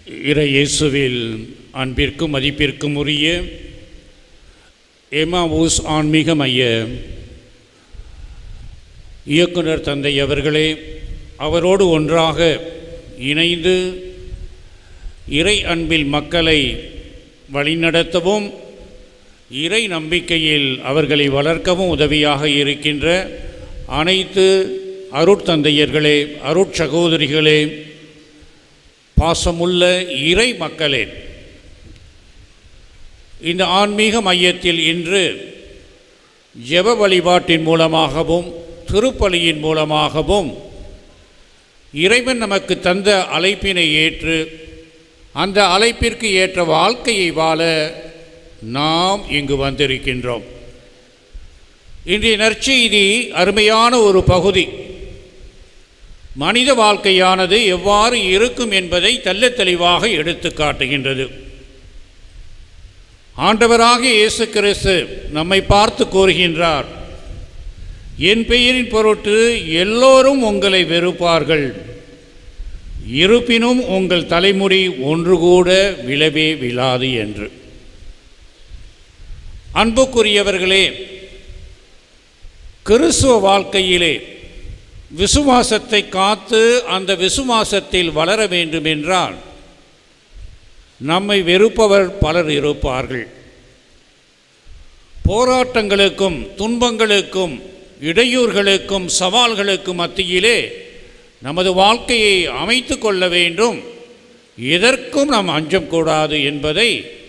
இறை இயேசுவில் அன்பிற்கும் மதிப்பிற்கும் உரிய எமாவூஸ் ஆன்மீக மைய இயக்குனர் தந்தை அவர்களே அவரோடு ஒன்றாக இணைந்து இறை அன்பில் மக்களை வழிநடத்தவும் இறை நம்பிக்கையில் அவர்களை வளர்க்கவும் உதவியாக இருக்கின்ற அனைத்து அருட்தந்தையர்களே அருட்சகோதரிகளே பாசமுள்ள இறை மக்களே இந்த ஆன்மீக மையத்தில் இன்று ஜெப வழிபாட்டின் மூலமாகவும் திருப்பலியின் மூலமாகவும் இறைவன் நமக்கு தந்த அழைப்பினை ஏற்று அந்த அழைப்பிற்கு ஏற்ற வாழ்க்கையை வாழ நாம் இங்கு வந்திருக்கின்றோம் இன்றைய நற்செய்தி அருமையான ஒரு பகுதி மனித வாழ்க்கையானது எவ்வாறு இருக்கும் என்பதை தெள்ளத் தெளிவாக எடுத்து காட்டுகின்றது ஆண்டவராகிய இயேசு கிறிஸ்து நம்மை பார்த்து கூறுகின்றார் என் பெயரின் பொருட்டு எல்லோரும் உங்களை வெறுப்பார்கள் இருப்பினும் உங்கள் தலைமுடி ஒன்று கூட விழவே விழாது என்று அன்புக்குரியவர்களே கிறிஸ்துவ வாழ்க்கையிலே விசுவாசத்தை காத்து அந்த விசுவாசத்தில் வளர வேண்டும் என்றால் நம்மை வெறுப்பவர் பலர் இருப்பார்கள் போராட்டங்களுக்கும் துன்பங்களுக்கும் இடையூறுகளுக்கும் சவால்களுக்கும் மத்தியிலே நமது வாழ்க்கையை அமைத்து கொள்ள வேண்டும் எதற்கும் நாம் அஞ்சம் கூடாது என்பதை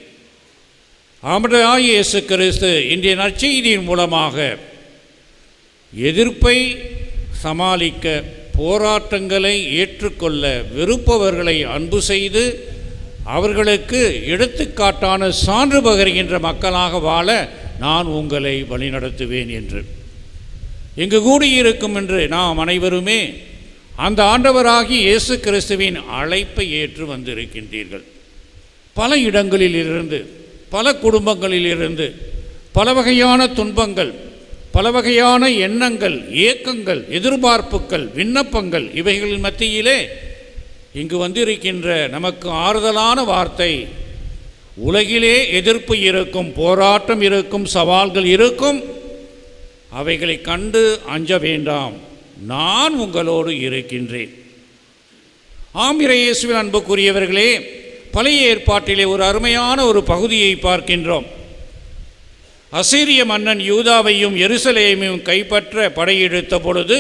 ஆமடாய் இயேசு கிறிஸ்து இன்றைய நற்செய்தியின் மூலமாக எதிர்ப்பை சமாளிக்க போராட்டங்களை ஏற்றுக்கொள்ள விருப்பவர்களை அன்பு செய்து அவர்களுக்கு எடுத்துக்காட்டான சான்று பகர்கின்ற மக்களாக வாழ நான் உங்களை வழிநடத்துவேன் என்று இங்கு கூடியிருக்கும் என்று நாம் அனைவருமே அந்த ஆண்டவராகி இயேசு கிறிஸ்துவின் அழைப்பை ஏற்று வந்திருக்கின்றீர்கள் பல இடங்களில் இருந்து பல குடும்பங்களில் இருந்து பல வகையான துன்பங்கள் பல வகையான எண்ணங்கள் ஏக்கங்கள் எதிர்பார்ப்புகள் விண்ணப்பங்கள் இவைகளின் மத்தியிலே இங்கு வந்திருக்கின்ற நமக்கு ஆறுதலான வார்த்தை உலகிலே எதிர்ப்பு இருக்கும் போராட்டம் இருக்கும் சவால்கள் இருக்கும் அவைகளை கண்டு அஞ்ச வேண்டாம் நான் உங்களோடு இருக்கின்றேன் ஆமிர இயேசுவின் அன்புக்குரியவர்களே பழைய ஏற்பாட்டிலே ஒரு அருமையான ஒரு பகுதியை பார்க்கின்றோம் அசீரிய மன்னன் யூதாவையும் எருசலேமையும் கைப்பற்ற படையெடுத்த பொழுது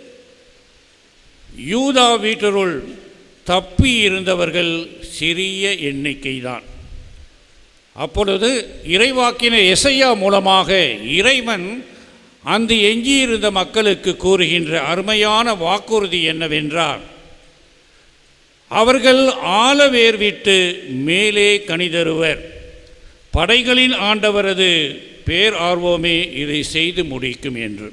யூதா வீட்டருள் தப்பி இருந்தவர்கள் சிறிய எண்ணிக்கைதான் அப்பொழுது இறைவாக்கின எசையா மூலமாக இறைவன் அந்த எஞ்சியிருந்த மக்களுக்கு கூறுகின்ற அருமையான வாக்குறுதி என்னவென்றால் அவர்கள் ஆழவேர் விட்டு மேலே கணிதருவர் படைகளின் ஆண்டவரது பேர் ஆர்வமே இதை செய்து முடிக்கும் என்று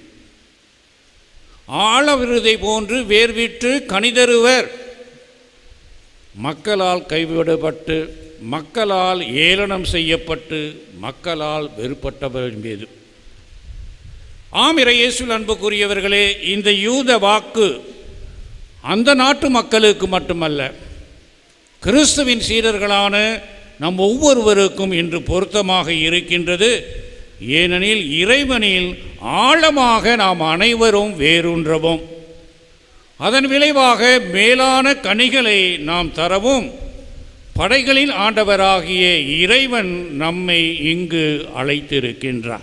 ஆழ விருதை போன்று வேர்விட்டு கணிதருவர் மக்களால் கைவிடப்பட்டு மக்களால் ஏளனம் செய்யப்பட்டு மக்களால் வெறுப்பட்டவர் மீது ஆமிர இயேசுவில் அன்புக்குரியவர்களே இந்த யூத வாக்கு அந்த நாட்டு மக்களுக்கு மட்டுமல்ல கிறிஸ்துவின் சீடர்களான நம் ஒவ்வொருவருக்கும் இன்று பொருத்தமாக இருக்கின்றது ஏனெனில் இறைவனில் ஆழமாக நாம் அனைவரும் வேரூன்றவும் அதன் விளைவாக மேலான கனிகளை நாம் தரவும் படைகளின் ஆண்டவராகிய இறைவன் நம்மை இங்கு அழைத்திருக்கின்றார்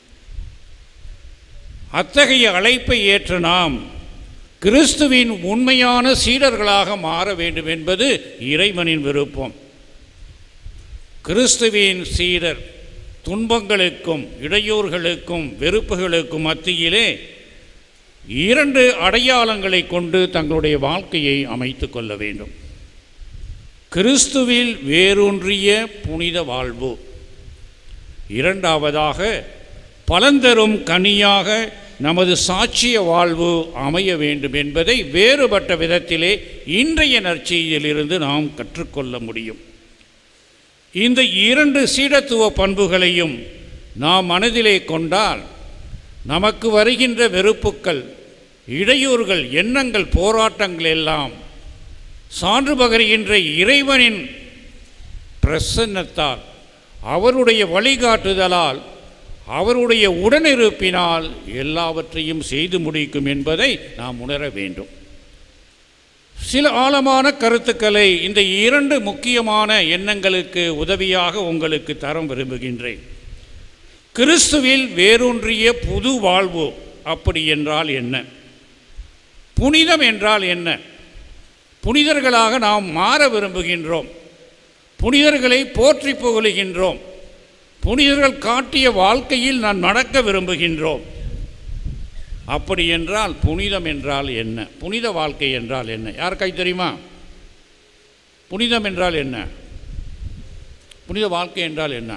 அத்தகைய அழைப்பை ஏற்ற நாம் கிறிஸ்துவின் உண்மையான சீடர்களாக மாற வேண்டும் என்பது இறைவனின் விருப்பம் கிறிஸ்துவின் சீடர் துன்பங்களுக்கும் இடையூறுகளுக்கும் வெறுப்புகளுக்கும் மத்தியிலே இரண்டு அடையாளங்களை கொண்டு தங்களுடைய வாழ்க்கையை அமைத்து கொள்ள வேண்டும் கிறிஸ்துவில் வேரூன்றிய புனித வாழ்வு இரண்டாவதாக பலந்தரும் கனியாக நமது சாட்சிய வாழ்வு அமைய வேண்டும் என்பதை வேறுபட்ட விதத்திலே இன்றைய நற்செய்தியிலிருந்து நாம் கற்றுக்கொள்ள முடியும் இந்த இரண்டு சீடத்துவ பண்புகளையும் நாம் மனதிலே கொண்டால் நமக்கு வருகின்ற வெறுப்புக்கள் இடையூறுகள் எண்ணங்கள் போராட்டங்கள் எல்லாம் சான்று பகருகின்ற இறைவனின் பிரசன்னத்தால் அவருடைய வழிகாட்டுதலால் அவருடைய உடனிருப்பினால் எல்லாவற்றையும் செய்து முடிக்கும் என்பதை நாம் உணர வேண்டும் சில ஆழமான கருத்துக்களை இந்த இரண்டு முக்கியமான எண்ணங்களுக்கு உதவியாக உங்களுக்கு தர விரும்புகின்றேன் கிறிஸ்துவில் வேரூன்றிய புது வாழ்வு அப்படி என்றால் என்ன புனிதம் என்றால் என்ன புனிதர்களாக நாம் மாற விரும்புகின்றோம் புனிதர்களை போற்றி புகழுகின்றோம் புனிதர்கள் காட்டிய வாழ்க்கையில் நான் நடக்க விரும்புகின்றோம் அப்படி என்றால் புனிதம் என்றால் என்ன புனித வாழ்க்கை என்றால் என்ன யாருக்கை தெரியுமா புனிதம் என்றால் என்ன புனித வாழ்க்கை என்றால் என்ன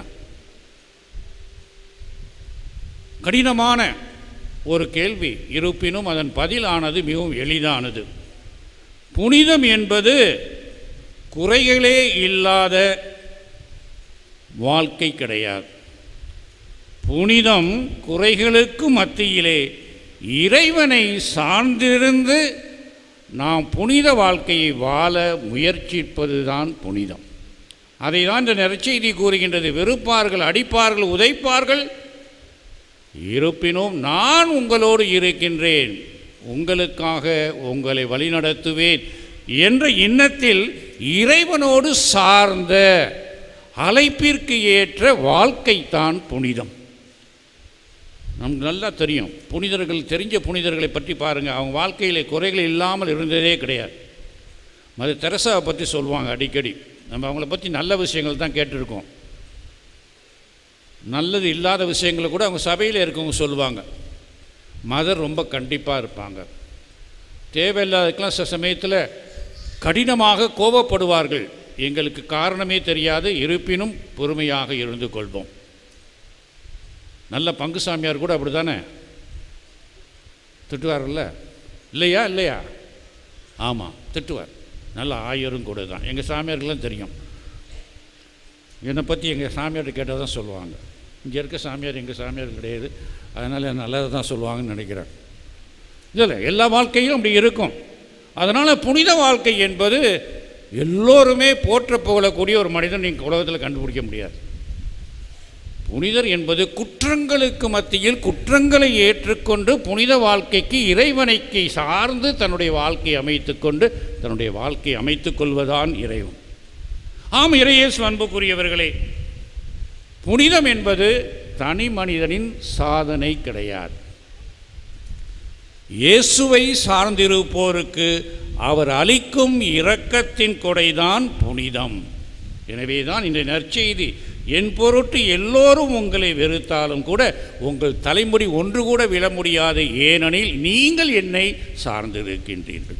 கடினமான ஒரு கேள்வி இருப்பினும் அதன் பதிலானது மிகவும் எளிதானது புனிதம் என்பது குறைகளே இல்லாத வாழ்க்கை கிடையாது புனிதம் குறைகளுக்கு மத்தியிலே இறைவனை சார்ந்திருந்து நாம் புனித வாழ்க்கையை வாழ முயற்சிப்பதுதான் புனிதம் அதை தான் இந்த நற்செய்தி கூறுகின்றது வெறுப்பார்கள் அடிப்பார்கள் உதைப்பார்கள் இருப்பினும் நான் உங்களோடு இருக்கின்றேன் உங்களுக்காக உங்களை வழிநடத்துவேன் என்ற எண்ணத்தில் இறைவனோடு சார்ந்த அழைப்பிற்கு ஏற்ற வாழ்க்கைத்தான் புனிதம் நமக்கு நல்லா தெரியும் புனிதர்கள் தெரிஞ்ச புனிதர்களை பற்றி பாருங்கள் அவங்க வாழ்க்கையிலே குறைகள் இல்லாமல் இருந்ததே கிடையாது மது தெரசாவை பற்றி சொல்லுவாங்க அடிக்கடி நம்ம அவங்கள பற்றி நல்ல விஷயங்கள் தான் கேட்டிருக்கோம் நல்லது இல்லாத விஷயங்களை கூட அவங்க சபையில் இருக்கவங்க சொல்லுவாங்க மதர் ரொம்ப கண்டிப்பாக இருப்பாங்க தேவையில்லாததுக்கெல்லாம் சில சமயத்தில் கடினமாக கோபப்படுவார்கள் எங்களுக்கு காரணமே தெரியாது இருப்பினும் பொறுமையாக இருந்து கொள்வோம் நல்ல பங்கு சாமியார் கூட அப்படி தானே திட்டுவார்ல இல்லையா இல்லையா ஆமாம் திட்டுவார் நல்ல ஆயரும் கூட தான் எங்கள் சாமியாருக்கெல்லாம் தெரியும் என்னை பற்றி எங்கள் சாமியார்கிட்ட கேட்டால் தான் சொல்லுவாங்க இங்கே இருக்க சாமியார் எங்கள் சாமியார் கிடையாது அதனால் நல்லதை தான் சொல்லுவாங்கன்னு நினைக்கிறேன் இல்லை எல்லா வாழ்க்கையும் அப்படி இருக்கும் அதனால் புனித வாழ்க்கை என்பது எல்லோருமே போற்ற புகழக்கூடிய ஒரு மனிதன் நீங்கள் உலகத்தில் கண்டுபிடிக்க முடியாது புனிதர் என்பது குற்றங்களுக்கு மத்தியில் குற்றங்களை ஏற்றுக்கொண்டு புனித வாழ்க்கைக்கு இறைவனைக்கு சார்ந்து தன்னுடைய வாழ்க்கையை அமைத்துக்கொண்டு தன்னுடைய வாழ்க்கையை அமைத்துக் கொள்வதான் இறைவன் ஆம் இறையேசு அன்புக்குரியவர்களே புனிதம் என்பது தனி மனிதனின் சாதனை கிடையாது இயேசுவை சார்ந்திருப்போருக்கு அவர் அளிக்கும் இரக்கத்தின் கொடைதான் புனிதம் எனவே தான் இந்த நற்செய்தி என் பொருட்டு எல்லோரும் உங்களை வெறுத்தாலும் கூட உங்கள் தலைமுடி ஒன்று கூட விழ முடியாது ஏனெனில் நீங்கள் என்னை சார்ந்திருக்கின்றீர்கள்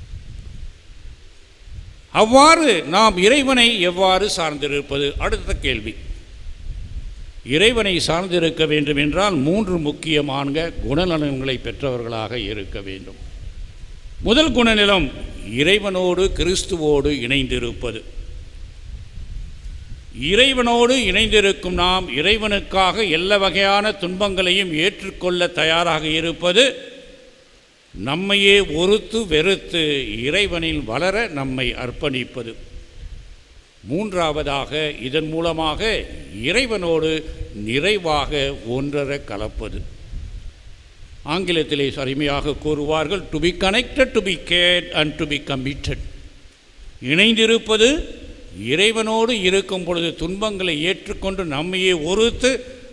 அவ்வாறு நாம் இறைவனை எவ்வாறு சார்ந்திருப்பது அடுத்த கேள்வி இறைவனை சார்ந்திருக்க வேண்டும் என்றால் மூன்று முக்கியமான குணநலன்களை பெற்றவர்களாக இருக்க வேண்டும் முதல் குணநிலம் இறைவனோடு கிறிஸ்துவோடு இணைந்திருப்பது இறைவனோடு இணைந்திருக்கும் நாம் இறைவனுக்காக எல்லா வகையான துன்பங்களையும் ஏற்றுக்கொள்ள தயாராக இருப்பது நம்மையே ஒருத்து வெறுத்து இறைவனில் வளர நம்மை அர்ப்பணிப்பது மூன்றாவதாக இதன் மூலமாக இறைவனோடு நிறைவாக ஒன்றர கலப்பது ஆங்கிலத்திலே அருமையாக கூறுவார்கள் to be connected to be God and to be committed இணைந்திருப்பது இறைவனோடு இருக்கும் பொழுது துன்பங்களை ஏற்றுக்கொண்டு நம்மையே ஒருத்து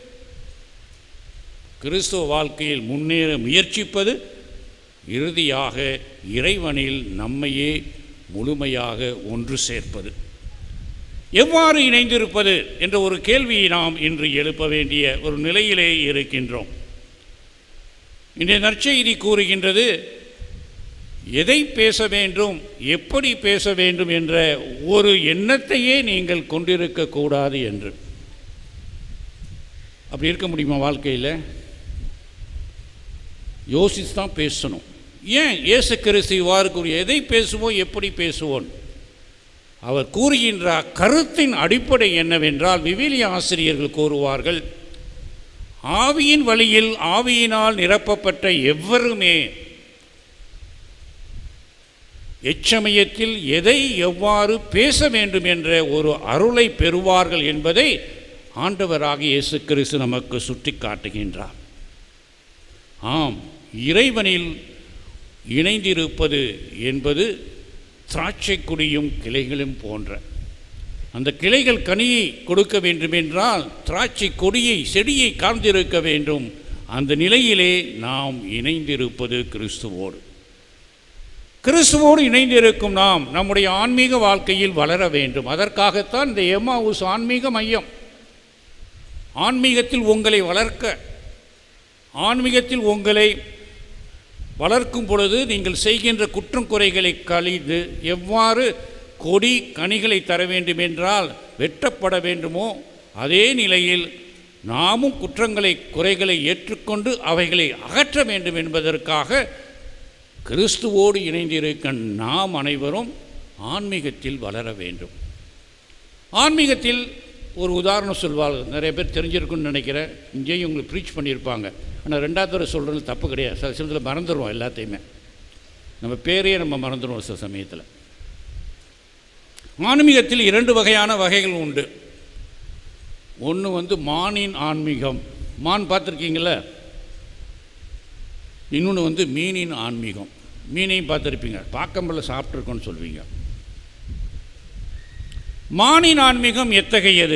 கிறிஸ்துவ வாழ்க்கையில் முன்னேற முயற்சிப்பது இறுதியாக இறைவனில் நம்மையே முழுமையாக ஒன்று சேர்ப்பது எவ்வாறு இணைந்திருப்பது என்ற ஒரு கேள்வியை நாம் இன்று எழுப்ப வேண்டிய ஒரு நிலையிலே இருக்கின்றோம் இன்றைய நற்செய்தி கூறுகின்றது எதை பேச வேண்டும் எப்படி பேச வேண்டும் என்ற ஒரு எண்ணத்தையே நீங்கள் கொண்டிருக்கக்கூடாது என்று அப்படி இருக்க முடியுமா வாழ்க்கையில் யோசித்து தான் பேசணும் ஏன் இயேசு கிறிஸ்து இவ்வாறு கூறிய எதை பேசுவோம் எப்படி பேசுவோம் அவர் கூறுகின்ற கருத்தின் அடிப்படை என்னவென்றால் விவிலிய ஆசிரியர்கள் கூறுவார்கள் ஆவியின் வழியில் ஆவியினால் நிரப்பப்பட்ட எவருமே எச்சமயத்தில் எதை எவ்வாறு பேச வேண்டும் என்ற ஒரு அருளை பெறுவார்கள் என்பதை ஆண்டவராக இயேசு கிறிஸ்து நமக்கு சுட்டி காட்டுகின்றார் ஆம் இறைவனில் இணைந்திருப்பது என்பது திராட்சை கொடியும் கிளைகளும் போன்ற அந்த கிளைகள் கனியை கொடுக்க வேண்டுமென்றால் திராட்சை கொடியை செடியை காண்ந்திருக்க வேண்டும் அந்த நிலையிலே நாம் இணைந்திருப்பது கிறிஸ்துவோடு கிறிஸ்துவோடு இணைந்திருக்கும் நாம் நம்முடைய ஆன்மீக வாழ்க்கையில் வளர வேண்டும் அதற்காகத்தான் இந்த எம்மாவுஸ் ஆன்மீக மையம் ஆன்மீகத்தில் உங்களை வளர்க்க ஆன்மீகத்தில் உங்களை வளர்க்கும் பொழுது நீங்கள் செய்கின்ற குற்றம் குறைகளை கழிந்து எவ்வாறு கொடி கனிகளை தர வேண்டும் என்றால் வெட்டப்பட வேண்டுமோ அதே நிலையில் நாமும் குற்றங்களை குறைகளை ஏற்றுக்கொண்டு அவைகளை அகற்ற வேண்டும் என்பதற்காக கிறிஸ்துவோடு இணைந்திருக்க நாம் அனைவரும் ஆன்மீகத்தில் வளர வேண்டும் ஆன்மீகத்தில் ஒரு உதாரணம் சொல்வார்கள் நிறைய பேர் தெரிஞ்சிருக்குன்னு நினைக்கிறேன் இங்கேயும் உங்களுக்கு ப்ரீச் பண்ணியிருப்பாங்க ஆனால் ரெண்டாவது தடவை சொல்கிறது தப்பு கிடையாது சில சமயத்தில் மறந்துடுவோம் எல்லாத்தையுமே நம்ம பேரையே நம்ம மறந்துடுவோம் சில சமயத்தில் ஆன்மீகத்தில் இரண்டு வகையான வகைகள் உண்டு ஒன்று வந்து மானின் ஆன்மீகம் மான் பார்த்துருக்கீங்கள இன்னொன்று வந்து மீனின் ஆன்மீகம் மீனையும் பார்த்துருப்பீங்க பாக்கம்பல சாப்பிட்ருக்கோன்னு சொல்வீங்க மானின் ஆன்மீகம் எத்தகையது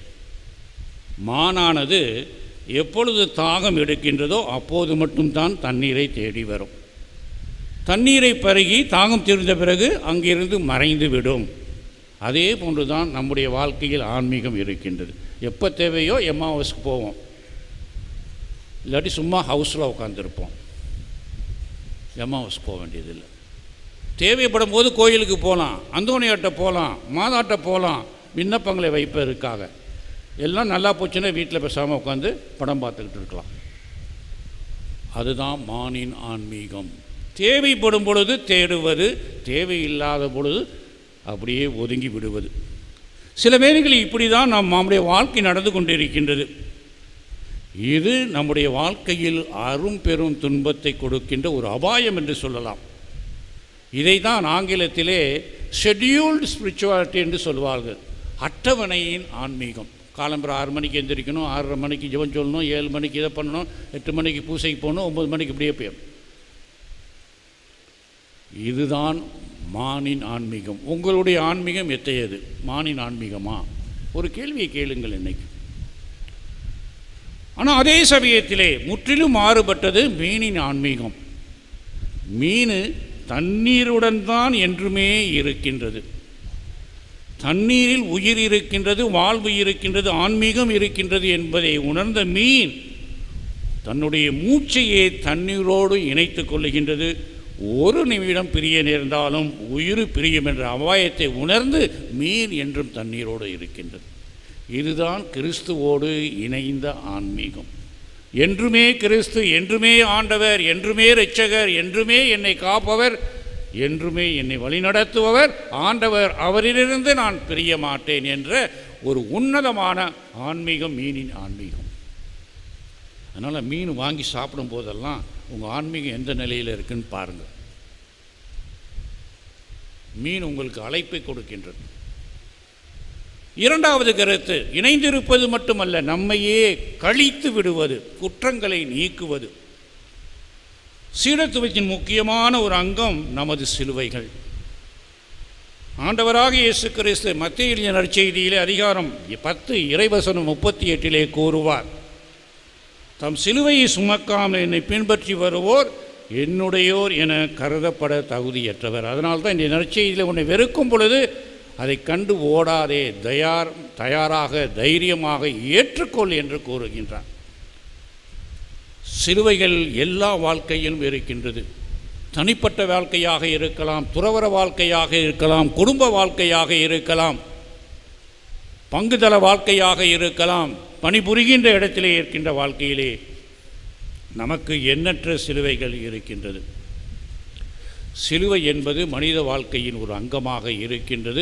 மானானது எப்பொழுது தாகம் எடுக்கின்றதோ அப்போது மட்டும்தான் தண்ணீரை தேடி வரும் தண்ணீரை பருகி தாகம் தீர்ந்த பிறகு அங்கிருந்து மறைந்து விடும் அதே போன்று தான் நம்முடைய வாழ்க்கையில் ஆன்மீகம் இருக்கின்றது எப்போ தேவையோ எம்மா ஹவுஸ்க்கு போவோம் இல்லாட்டி சும்மா ஹவுஸில் உட்காந்துருப்போம் எம்மா ஹவுஸ் போக வேண்டியதில்லை தேவைப்படும் போது கோயிலுக்கு போகலாம் அந்தோணியாட்ட போகலாம் மாதாட்ட போகலாம் விண்ணப்பங்களை வைப்பதற்காக எல்லாம் நல்லா போச்சுன்னா வீட்டில் பேசாமல் உட்காந்து படம் பார்த்துக்கிட்டு இருக்கலாம் அதுதான் மானின் ஆன்மீகம் தேவைப்படும் பொழுது தேடுவது தேவையில்லாத பொழுது அப்படியே ஒதுங்கி விடுவது சில வேளைகளில் இப்படி தான் நம் நம்முடைய வாழ்க்கை நடந்து கொண்டிருக்கின்றது இது நம்முடைய வாழ்க்கையில் அரும் பெரும் துன்பத்தை கொடுக்கின்ற ஒரு அபாயம் என்று சொல்லலாம் இதை தான் ஆங்கிலத்திலே ஷெட்யூல்டு ஸ்பிரிச்சுவாலிட்டி என்று சொல்வார்கள் அட்டவணையின் ஆன்மீகம் காலம்பரம் ஆறு மணிக்கு எந்திரிக்கணும் ஆறரை மணிக்கு ஜெபம் சொல்லணும் ஏழு மணிக்கு இதை பண்ணணும் எட்டு மணிக்கு பூசைக்கு போகணும் ஒம்பது மணிக்கு இப்படியே போயிடும் இதுதான் மானின் ஆன்மீகம் உங்களுடைய ஆன்மீகம் எத்தையது மானின் ஆன்மீகமா ஒரு கேள்வியை கேளுங்கள் இன்னைக்கு ஆனால் அதே சமயத்திலே முற்றிலும் மாறுபட்டது மீனின் ஆன்மீகம் மீன் தண்ணீருடன் தான் என்றுமே இருக்கின்றது தண்ணீரில் உயிர் இருக்கின்றது வாழ்வு இருக்கின்றது ஆன்மீகம் இருக்கின்றது என்பதை உணர்ந்த மீன் தன்னுடைய மூச்சையே தண்ணீரோடு இணைத்து கொள்ளுகின்றது ஒரு நிமிடம் பிரிய நேர்ந்தாலும் உயிர் பிரியும் என்ற அபாயத்தை உணர்ந்து மீன் என்றும் தண்ணீரோடு இருக்கின்றது இதுதான் கிறிஸ்துவோடு இணைந்த ஆன்மீகம் என்றுமே கிறிஸ்து என்றுமே ஆண்டவர் என்றுமே இரட்சகர் என்றுமே என்னை காப்பவர் என்றுமே என்னை வழிநடத்துபவர் ஆண்டவர் அவரிலிருந்து நான் பிரிய மாட்டேன் என்ற ஒரு உன்னதமான ஆன்மீகம் மீனின் ஆன்மீகம் அதனால் மீன் வாங்கி சாப்பிடும் போதெல்லாம் உங்கள் ஆன்மீகம் எந்த நிலையில் இருக்குன்னு பாருங்கள் மீன் உங்களுக்கு அழைப்பை கொடுக்கின்றது இரண்டாவது கருத்து இணைந்திருப்பது மட்டுமல்ல நம்மையே கழித்து விடுவது குற்றங்களை நீக்குவது சீடத்துவத்தின் முக்கியமான ஒரு அங்கம் நமது சிலுவைகள் ஆண்டவராக இயேசு கிறிஸ்து மத்திய எழுதிய நற்செய்தியிலே அதிகாரம் பத்து இறைவசனம் முப்பத்தி எட்டிலே கூறுவார் தம் சிலுவையை சுமக்காமல் என்னை பின்பற்றி வருவோர் என்னுடையோர் என கருதப்பட தகுதியற்றவர் அதனால்தான் தான் இந்த நற்செய்தியில் உன்னை வெறுக்கும் பொழுது அதை கண்டு ஓடாதே தயார் தயாராக தைரியமாக ஏற்றுக்கொள் என்று கூறுகின்றார் சிலுவைகள் எல்லா வாழ்க்கையிலும் இருக்கின்றது தனிப்பட்ட வாழ்க்கையாக இருக்கலாம் துறவர வாழ்க்கையாக இருக்கலாம் குடும்ப வாழ்க்கையாக இருக்கலாம் பங்குதள வாழ்க்கையாக இருக்கலாம் பணிபுரிகின்ற இடத்திலே இருக்கின்ற வாழ்க்கையிலே நமக்கு எண்ணற்ற சிலுவைகள் இருக்கின்றது சிலுவை என்பது மனித வாழ்க்கையின் ஒரு அங்கமாக இருக்கின்றது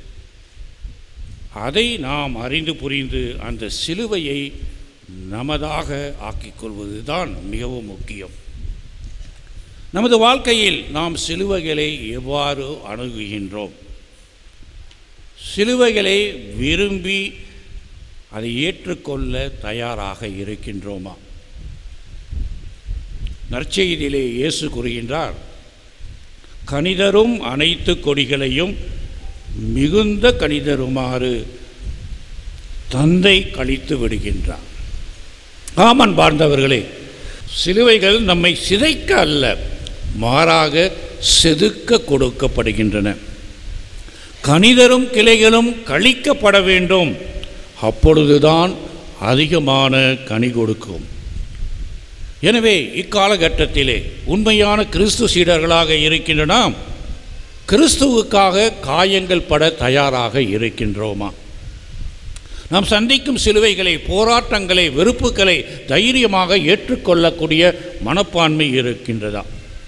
அதை நாம் அறிந்து புரிந்து அந்த சிலுவையை நமதாக ஆக்கிக்கொள்வது தான் மிகவும் முக்கியம் நமது வாழ்க்கையில் நாம் சிலுவைகளை எவ்வாறு அணுகுகின்றோம் சிலுவைகளை விரும்பி அதை ஏற்றுக்கொள்ள தயாராக இருக்கின்றோமா நற்செய்தியிலே இயேசு கூறுகின்றார் கணிதரும் அனைத்து கொடிகளையும் மிகுந்த கணிதருமாறு தந்தை கழித்து விடுகின்றார் ஆமன் பார்ந்தவர்களே சிலுவைகள் நம்மை சிதைக்க அல்ல மாறாக செதுக்க கொடுக்கப்படுகின்றன கணிதரும் கிளைகளும் கழிக்கப்பட வேண்டும் அப்பொழுதுதான் அதிகமான கனி கொடுக்கும் எனவே இக்காலகட்டத்திலே உண்மையான கிறிஸ்து சீடர்களாக இருக்கின்ற நாம் கிறிஸ்துவுக்காக காயங்கள் பட தயாராக இருக்கின்றோமா நாம் சந்திக்கும் சிலுவைகளை போராட்டங்களை வெறுப்புகளை தைரியமாக ஏற்றுக்கொள்ளக்கூடிய மனப்பான்மை இருக்கின்றதா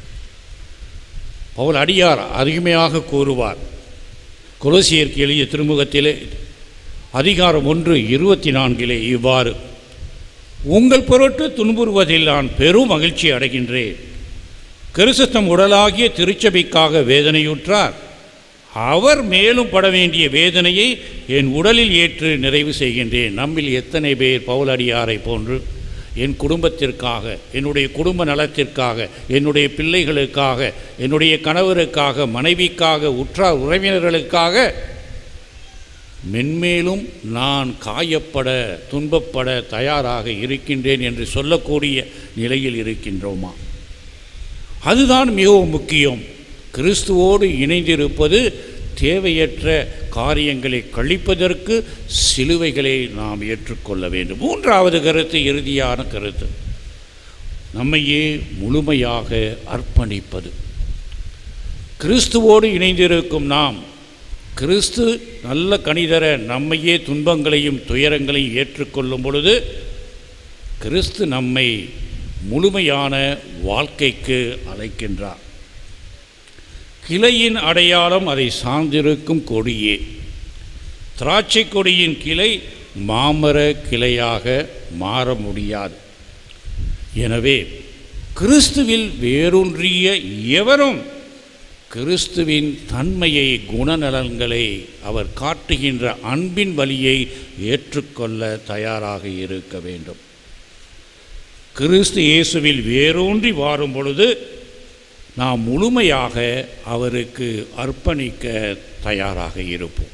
பவுல் அடியார் அருமையாக கூறுவார் குலசியருக்கு எழுதிய திருமுகத்திலே அதிகாரம் ஒன்று இருபத்தி நான்கிலே இவ்வாறு உங்கள் பொருட்டு துன்புறுவதில் நான் பெரும் மகிழ்ச்சி அடைகின்றேன் கிறிஸ்தம் உடலாகிய திருச்சபைக்காக வேதனையுற்றார் அவர் மேலும் பட வேண்டிய வேதனையை என் உடலில் ஏற்று நிறைவு செய்கின்றேன் நம்மில் எத்தனை பேர் பவுலடியாரை போன்று என் குடும்பத்திற்காக என்னுடைய குடும்ப நலத்திற்காக என்னுடைய பிள்ளைகளுக்காக என்னுடைய கணவருக்காக மனைவிக்காக உற்றார் உறவினர்களுக்காக மென்மேலும் நான் காயப்பட துன்பப்பட தயாராக இருக்கின்றேன் என்று சொல்லக்கூடிய நிலையில் இருக்கின்றோமா அதுதான் மிகவும் முக்கியம் கிறிஸ்துவோடு இணைந்திருப்பது தேவையற்ற காரியங்களை கழிப்பதற்கு சிலுவைகளை நாம் ஏற்றுக்கொள்ள வேண்டும் மூன்றாவது கருத்து இறுதியான கருத்து நம்மையே முழுமையாக அர்ப்பணிப்பது கிறிஸ்துவோடு இணைந்திருக்கும் நாம் கிறிஸ்து நல்ல கணிதர நம்மையே துன்பங்களையும் துயரங்களையும் ஏற்றுக்கொள்ளும் பொழுது கிறிஸ்து நம்மை முழுமையான வாழ்க்கைக்கு அழைக்கின்றார் கிளையின் அடையாளம் அதை சார்ந்திருக்கும் கொடியே திராட்சை கொடியின் கிளை மாமர கிளையாக மாற முடியாது எனவே கிறிஸ்துவில் வேரூன்றிய எவரும் கிறிஸ்துவின் தன்மையை குணநலன்களை அவர் காட்டுகின்ற அன்பின் வழியை ஏற்றுக்கொள்ள தயாராக இருக்க வேண்டும் கிறிஸ்து இயேசுவில் வேரூன்றி வாரும் பொழுது நாம் முழுமையாக அவருக்கு அர்ப்பணிக்க தயாராக இருப்போம்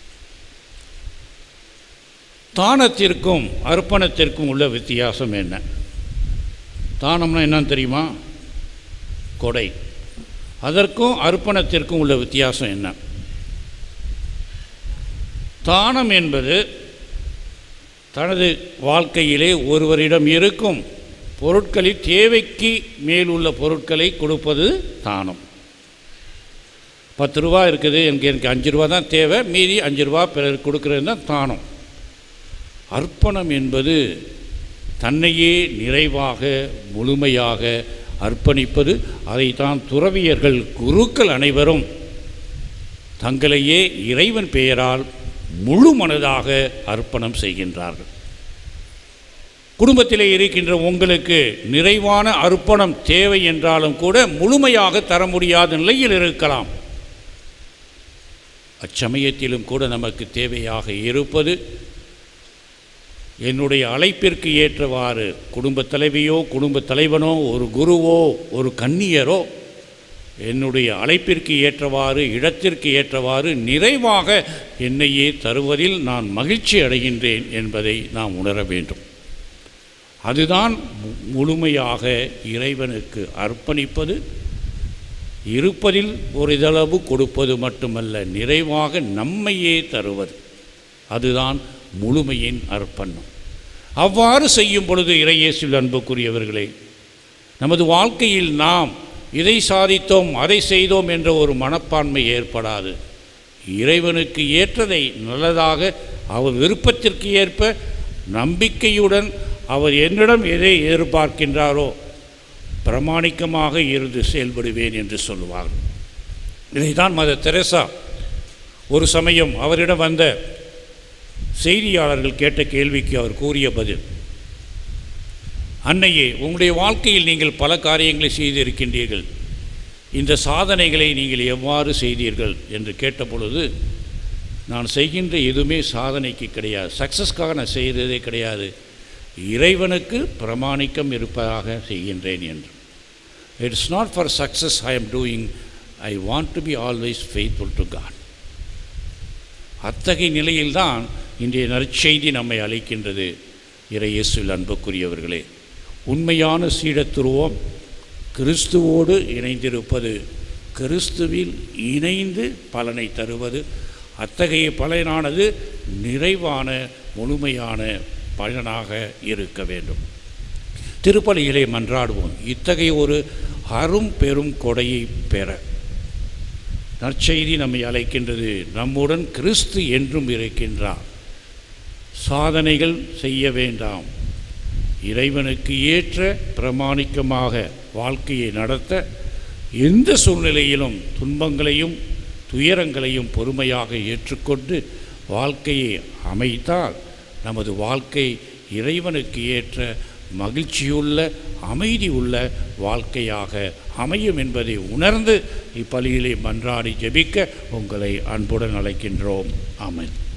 தானத்திற்கும் அர்ப்பணத்திற்கும் உள்ள வித்தியாசம் என்ன தானம்னா என்னன்னு தெரியுமா கொடை அதற்கும் அர்ப்பணத்திற்கும் உள்ள வித்தியாசம் என்ன தானம் என்பது தனது வாழ்க்கையிலே ஒருவரிடம் இருக்கும் பொருட்களில் தேவைக்கு மேல் உள்ள பொருட்களை கொடுப்பது தானம் பத்து ரூபா இருக்குது எனக்கு எனக்கு அஞ்சு ரூபா தான் தேவை மீதி அஞ்சு ரூபா பிறர் கொடுக்கறது தான் தானம் அர்ப்பணம் என்பது தன்னையே நிறைவாக முழுமையாக அர்ப்பணிப்பது அதைத்தான் துறவியர்கள் குருக்கள் அனைவரும் தங்களையே இறைவன் பெயரால் முழு மனதாக அர்ப்பணம் செய்கின்றார்கள் குடும்பத்திலே இருக்கின்ற உங்களுக்கு நிறைவான அர்ப்பணம் தேவை என்றாலும் கூட முழுமையாக தர முடியாத நிலையில் இருக்கலாம் அச்சமயத்திலும் கூட நமக்கு தேவையாக இருப்பது என்னுடைய அழைப்பிற்கு ஏற்றவாறு குடும்ப தலைவியோ குடும்ப தலைவனோ ஒரு குருவோ ஒரு கன்னியரோ என்னுடைய அழைப்பிற்கு ஏற்றவாறு இடத்திற்கு ஏற்றவாறு நிறைவாக என்னையே தருவதில் நான் மகிழ்ச்சி அடைகின்றேன் என்பதை நாம் உணர வேண்டும் அதுதான் மு- முழுமையாக இறைவனுக்கு அர்ப்பணிப்பது இருப்பதில் ஒரு இதளவு கொடுப்பது மட்டுமல்ல நிறைவாக நம்மையே தருவது அதுதான் முழுமையின் அர்ப்பணம் அவ்வாறு செய்யும் பொழுது இறையேசுவில் அன்புக்குரியவர்களே நமது வாழ்க்கையில் நாம் இதை சாதித்தோம் அதை செய்தோம் என்ற ஒரு மனப்பான்மை ஏற்படாது இறைவனுக்கு ஏற்றதை நல்லதாக அவர் விருப்பத்திற்கு ஏற்ப நம்பிக்கையுடன் அவர் என்னிடம் எதை எதிர்பார்க்கின்றாரோ பிரமாணிக்கமாக இருந்து செயல்படுவேன் என்று சொல்லுவார் இதைத்தான் மத தெரசா ஒரு சமயம் அவரிடம் வந்த செய்தியாளர்கள் கேட்ட கேள்விக்கு அவர் கூறிய பதில் அன்னையே உங்களுடைய வாழ்க்கையில் நீங்கள் பல காரியங்களை செய்திருக்கின்றீர்கள் இந்த சாதனைகளை நீங்கள் எவ்வாறு செய்தீர்கள் என்று கேட்டபொழுது நான் செய்கின்ற எதுவுமே சாதனைக்கு கிடையாது சக்ஸஸ்க்காக நான் செய்கிறதே கிடையாது இறைவனுக்கு பிரமாணிக்கம் இருப்பதாக செய்கின்றேன் என்று it's not for success I am doing I want to be always faithful to God அத்தகைய நிலையில்தான் இன்றைய நற்செய்தி நம்மை அழைக்கின்றது இறையேசுவில் அன்புக்குரியவர்களே உண்மையான சீடத்துருவம் கிறிஸ்துவோடு இணைந்திருப்பது கிறிஸ்துவில் இணைந்து பலனை தருவது அத்தகைய பலனானது நிறைவான முழுமையான பலனாக இருக்க வேண்டும் திருப்பலியிலே மன்றாடுவோம் இத்தகைய ஒரு அரும் பெரும் கொடையை பெற நற்செய்தி நம்மை அழைக்கின்றது நம்முடன் கிறிஸ்து என்றும் இருக்கின்றார் சாதனைகள் செய்ய வேண்டாம் இறைவனுக்கு ஏற்ற பிரமாணிக்கமாக வாழ்க்கையை நடத்த எந்த சூழ்நிலையிலும் துன்பங்களையும் துயரங்களையும் பொறுமையாக ஏற்றுக்கொண்டு வாழ்க்கையை அமைத்தால் நமது வாழ்க்கை இறைவனுக்கு ஏற்ற மகிழ்ச்சியுள்ள அமைதி உள்ள வாழ்க்கையாக அமையும் என்பதை உணர்ந்து இப்பலியிலே மன்றாடி ஜெபிக்க உங்களை அன்புடன் அழைக்கின்றோம் ஆமென்